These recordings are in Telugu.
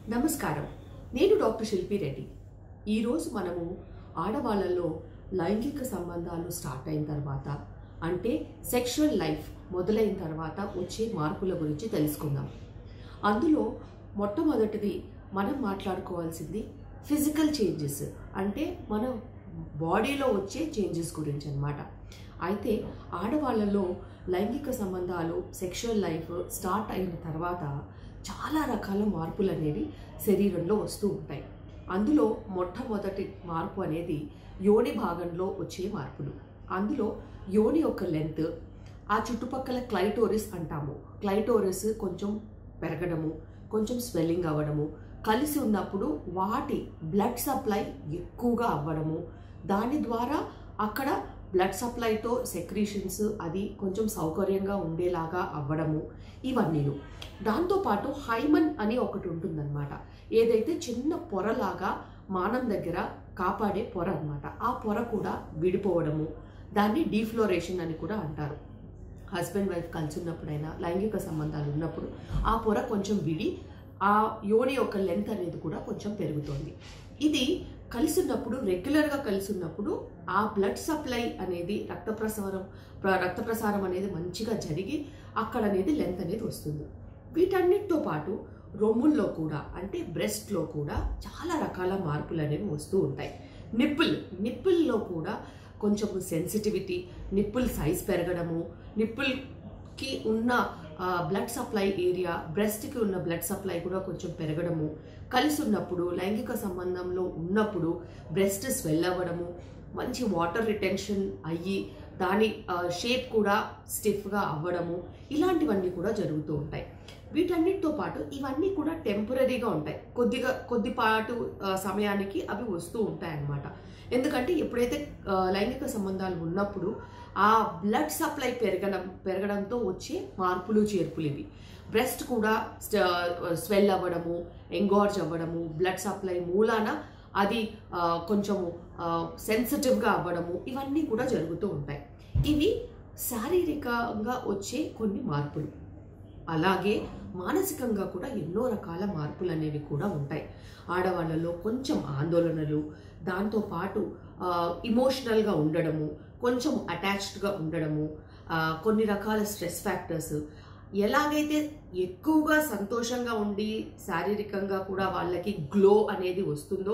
నమస్కారం నేను డాక్టర్ శిల్పి రెడ్డి ఈరోజు మనము ఆడవాళ్ళలో లైంగిక సంబంధాలు స్టార్ట్ అయిన తర్వాత అంటే సెక్షువల్ లైఫ్ మొదలైన తర్వాత వచ్చే మార్పుల గురించి తెలుసుకుందాం అందులో మొట్టమొదటిది మనం మాట్లాడుకోవాల్సింది ఫిజికల్ చేంజెస్ అంటే మన బాడీలో వచ్చే చేంజెస్ గురించి అన్నమాట అయితే ఆడవాళ్ళలో లైంగిక సంబంధాలు సెక్షువల్ లైఫ్ స్టార్ట్ అయిన తర్వాత చాలా రకాల మార్పులు అనేవి శరీరంలో వస్తూ ఉంటాయి అందులో మొట్టమొదటి మార్పు అనేది యోని భాగంలో వచ్చే మార్పులు అందులో యోని యొక్క లెంత్ ఆ చుట్టుపక్కల క్లైటోరిస్ అంటాము క్లైటోరిస్ కొంచెం పెరగడము కొంచెం స్వెల్లింగ్ అవ్వడము కలిసి ఉన్నప్పుడు వాటి బ్లడ్ సప్లై ఎక్కువగా అవ్వడము దాని ద్వారా అక్కడ బ్లడ్ సప్లైతో సెక్రీషన్స్ అది కొంచెం సౌకర్యంగా ఉండేలాగా అవ్వడము ఇవన్నీను దాంతోపాటు హైమన్ అని ఒకటి ఉంటుందన్నమాట ఏదైతే చిన్న పొరలాగా మానం దగ్గర కాపాడే పొర అన్నమాట ఆ పొర కూడా విడిపోవడము దాన్ని డీఫ్లోరేషన్ అని కూడా అంటారు హస్బెండ్ వైఫ్ కలిసి ఉన్నప్పుడైనా లైంగిక సంబంధాలు ఉన్నప్పుడు ఆ పొర కొంచెం విడి ఆ యోని యొక్క లెంత్ అనేది కూడా కొంచెం పెరుగుతుంది ఇది కలిసి ఉన్నప్పుడు రెగ్యులర్గా కలిసి ఉన్నప్పుడు ఆ బ్లడ్ సప్లై అనేది రక్త ప్రసారం ప్ర- రక్త ప్రసారం అనేది మంచిగా జరిగి అక్కడ అనేది లెంత్ అనేది వస్తుంది వీటన్నిటితో పాటు రొమ్ముల్లో కూడా అంటే బ్రెస్ట్లో కూడా చాలా రకాల మార్పులు అనేవి వస్తూ ఉంటాయి నిప్పుల్ నిప్పుల్లో కూడా కొంచెం సెన్సిటివిటీ నిప్పుల్ సైజ్ పెరగడము నిప్పుల్కి ఉన్న బ్లడ్ సప్లై ఏరియా బ్రెస్ట్కి ఉన్న బ్లడ్ సప్లై కూడా కొంచెం పెరగడము కలిసి ఉన్నప్పుడు లైంగిక సంబంధంలో ఉన్నప్పుడు బ్రెస్ట్ స్వెల్ అవ్వడము మంచి వాటర్ రిటెన్షన్ అయ్యి దాని షేప్ కూడా స్టిఫ్గా అవ్వడము ఇలాంటివన్నీ కూడా జరుగుతూ ఉంటాయి వీటన్నిటితో పాటు ఇవన్నీ కూడా టెంపరీగా ఉంటాయి కొద్దిగా కొద్దిపాటు ఆ, సమయానికి అవి వస్తూ ఉంటాయి అన్నమాట ఎందుకంటే ఎప్పుడైతే ఆ, లైంగిక సంబంధాలు ఉన్నప్పుడు ఆ బ్లడ్ సప్లై పెరగడం పెరగడంతో వచ్చే మార్పులు చేర్పులు ఇవి బ్రెస్ట్ కూడా స్వెల్ అవ్వడము ఎంగార్జ్ అవ్వడము బ్లడ్ సప్లై మూలాన అది ఆ, కొంచెము సెన్సిటివ్గా అవ్వడము ఇవన్నీ కూడా జరుగుతూ ఉంటాయి ఇవి శారీరకంగా వచ్చే కొన్ని మార్పులు అలాగే మానసికంగా కూడా ఎన్నో రకాల మార్పులు అనేవి కూడా ఉంటాయి ఆడవాళ్ళలో కొంచెం ఆందోళనలు దాంతోపాటు ఇమోషనల్గా ఉండడము కొంచెం అటాచ్డ్గా ఉండడము ఆ, కొన్ని రకాల స్ట్రెస్ ఫ్యాక్టర్స్ ఎలాగైతే ఎక్కువగా సంతోషంగా ఉండి శారీరకంగా కూడా వాళ్ళకి గ్లో అనేది వస్తుందో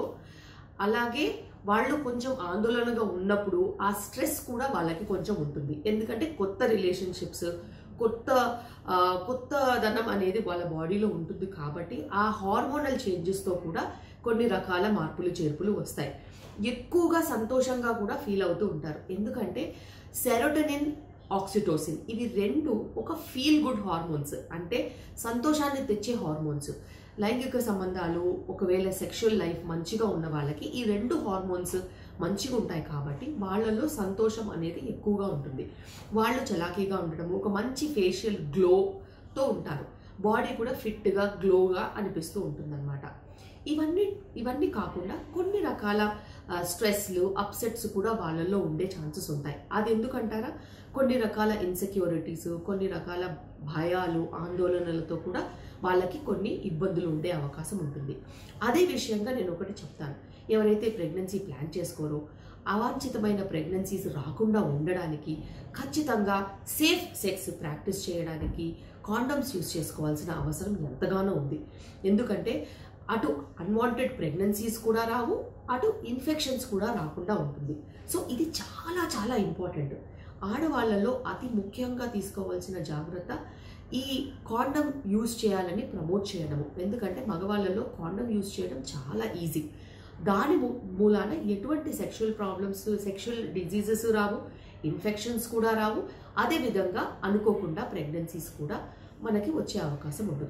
అలాగే వాళ్ళు కొంచెం ఆందోళనగా ఉన్నప్పుడు ఆ స్ట్రెస్ కూడా వాళ్ళకి కొంచెం ఉంటుంది ఎందుకంటే కొత్త రిలేషన్షిప్స్ కొత్త ఆ, కొత్త ధనం అనేది వాళ్ళ బాడీలో ఉంటుంది కాబట్టి ఆ హార్మోనల్ చేంజెస్తో కూడా కొన్ని రకాల మార్పులు చేర్పులు వస్తాయి ఎక్కువగా సంతోషంగా కూడా ఫీల్ అవుతూ ఉంటారు ఎందుకంటే సెరోటనిన్ ఆక్సిటోసిన్ ఇవి రెండు ఒక ఫీల్ గుడ్ హార్మోన్స్ అంటే సంతోషాన్ని తెచ్చే హార్మోన్స్ లైంగిక సంబంధాలు ఒకవేళ సెక్షువల్ లైఫ్ మంచిగా ఉన్న వాళ్ళకి ఈ రెండు హార్మోన్స్ మంచిగా ఉంటాయి కాబట్టి వాళ్ళల్లో సంతోషం అనేది ఎక్కువగా ఉంటుంది వాళ్ళు చలాకీగా ఉండడం ఒక మంచి ఫేషియల్ గ్లోతో ఉంటారు బాడీ కూడా ఫిట్గా గ్లోగా అనిపిస్తూ ఉంటుందన్నమాట ఇవన్నీ ఇవన్నీ కాకుండా కొన్ని రకాల స్ట్రెస్లు అప్సెట్స్ కూడా వాళ్ళల్లో ఉండే ఛాన్సెస్ ఉంటాయి అది ఎందుకంటారా కొన్ని రకాల ఇన్సెక్యూరిటీస్ కొన్ని రకాల భయాలు ఆందోళనలతో కూడా వాళ్ళకి కొన్ని ఇబ్బందులు ఉండే అవకాశం ఉంటుంది అదే విషయంగా నేను ఒకటి చెప్తాను ఎవరైతే ప్రెగ్నెన్సీ ప్లాన్ చేసుకోరో అవాంఛితమైన ప్రెగ్నెన్సీస్ రాకుండా ఉండడానికి ఖచ్చితంగా సేఫ్ సెక్స్ ప్రాక్టీస్ చేయడానికి కాండమ్స్ యూస్ చేసుకోవాల్సిన అవసరం ఎంతగానో ఉంది ఎందుకంటే అటు అన్వాంటెడ్ ప్రెగ్నెన్సీస్ కూడా రావు అటు ఇన్ఫెక్షన్స్ కూడా రాకుండా ఉంటుంది సో ఇది చాలా చాలా ఇంపార్టెంట్ ఆడవాళ్ళలో అతి ముఖ్యంగా తీసుకోవాల్సిన జాగ్రత్త ఈ కాండమ్ యూజ్ చేయాలని ప్రమోట్ చేయడము ఎందుకంటే మగవాళ్ళలో కాండమ్ యూజ్ చేయడం చాలా ఈజీ దాని మూ- మూలాన ఎటువంటి సెక్షువల్ ప్రాబ్లమ్స్ సెక్షువల్ డిజీజెస్ రావు ఇన్ఫెక్షన్స్ కూడా రావు అదేవిధంగా అనుకోకుండా ప్రెగ్నెన్సీస్ కూడా మనకి వచ్చే అవకాశం ఉండదు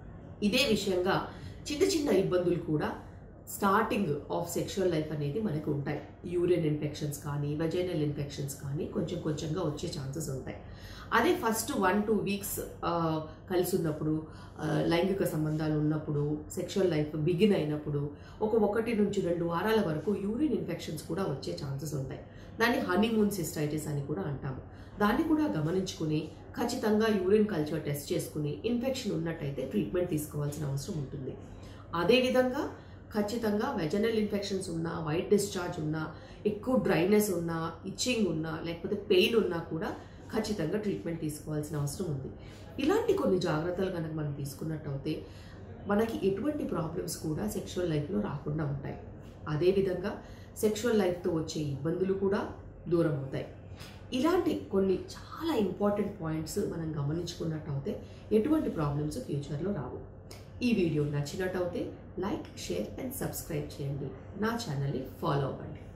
ఇదే విషయంగా చిన్న చిన్న ఇబ్బందులు కూడా స్టార్టింగ్ ఆఫ్ సెక్షువల్ లైఫ్ అనేది మనకు ఉంటాయి యూరిన్ ఇన్ఫెక్షన్స్ కానీ వెజైనల్ ఇన్ఫెక్షన్స్ కానీ కొంచెం కొంచెంగా వచ్చే ఛాన్సెస్ ఉంటాయి అదే ఫస్ట్ వన్ టూ వీక్స్ కలిసి ఉన్నప్పుడు ఆ, లైంగిక సంబంధాలు ఉన్నప్పుడు సెక్షువల్ లైఫ్ బిగిన్ అయినప్పుడు ఒక ఒకటి నుంచి రెండు వారాల వరకు యూరిన్ ఇన్ఫెక్షన్స్ కూడా వచ్చే ఛాన్సెస్ ఉంటాయి దాన్ని హనీమూన్ సిస్టైటిస్ అని కూడా అంటాము దాన్ని కూడా గమనించుకుని ఖచ్చితంగా యూరిన్ కల్చర్ టెస్ట్ చేసుకుని ఇన్ఫెక్షన్ ఉన్నట్టయితే ట్రీట్మెంట్ తీసుకోవాల్సిన అవసరం ఉంటుంది అదేవిధంగా ఖచ్చితంగా వెజనల్ ఇన్ఫెక్షన్స్ ఉన్నా వైట్ డిశ్చార్జ్ ఉన్నా ఎక్కువ డ్రైనెస్ ఉన్నా ఇచ్చింగ్ ఉన్నా లేకపోతే పెయిన్ ఉన్నా కూడా ఖచ్చితంగా ట్రీట్మెంట్ తీసుకోవాల్సిన అవసరం ఉంది ఇలాంటి కొన్ని జాగ్రత్తలు కనుక మనం తీసుకున్నట్టయితే మనకి ఎటువంటి ప్రాబ్లమ్స్ కూడా సెక్షువల్ లైఫ్లో రాకుండా ఉంటాయి అదేవిధంగా సెక్షువల్ లైఫ్తో వచ్చే ఇబ్బందులు కూడా దూరం అవుతాయి ఇలాంటి కొన్ని చాలా ఇంపార్టెంట్ పాయింట్స్ మనం గమనించుకున్నట్టయితే ఎటువంటి ప్రాబ్లమ్స్ ఫ్యూచర్లో రావు ఈ వీడియో నచ్చినట్టయితే లైక్ షేర్ అండ్ సబ్స్క్రైబ్ చేయండి నా ఛానల్ని ఫాలో అవ్వండి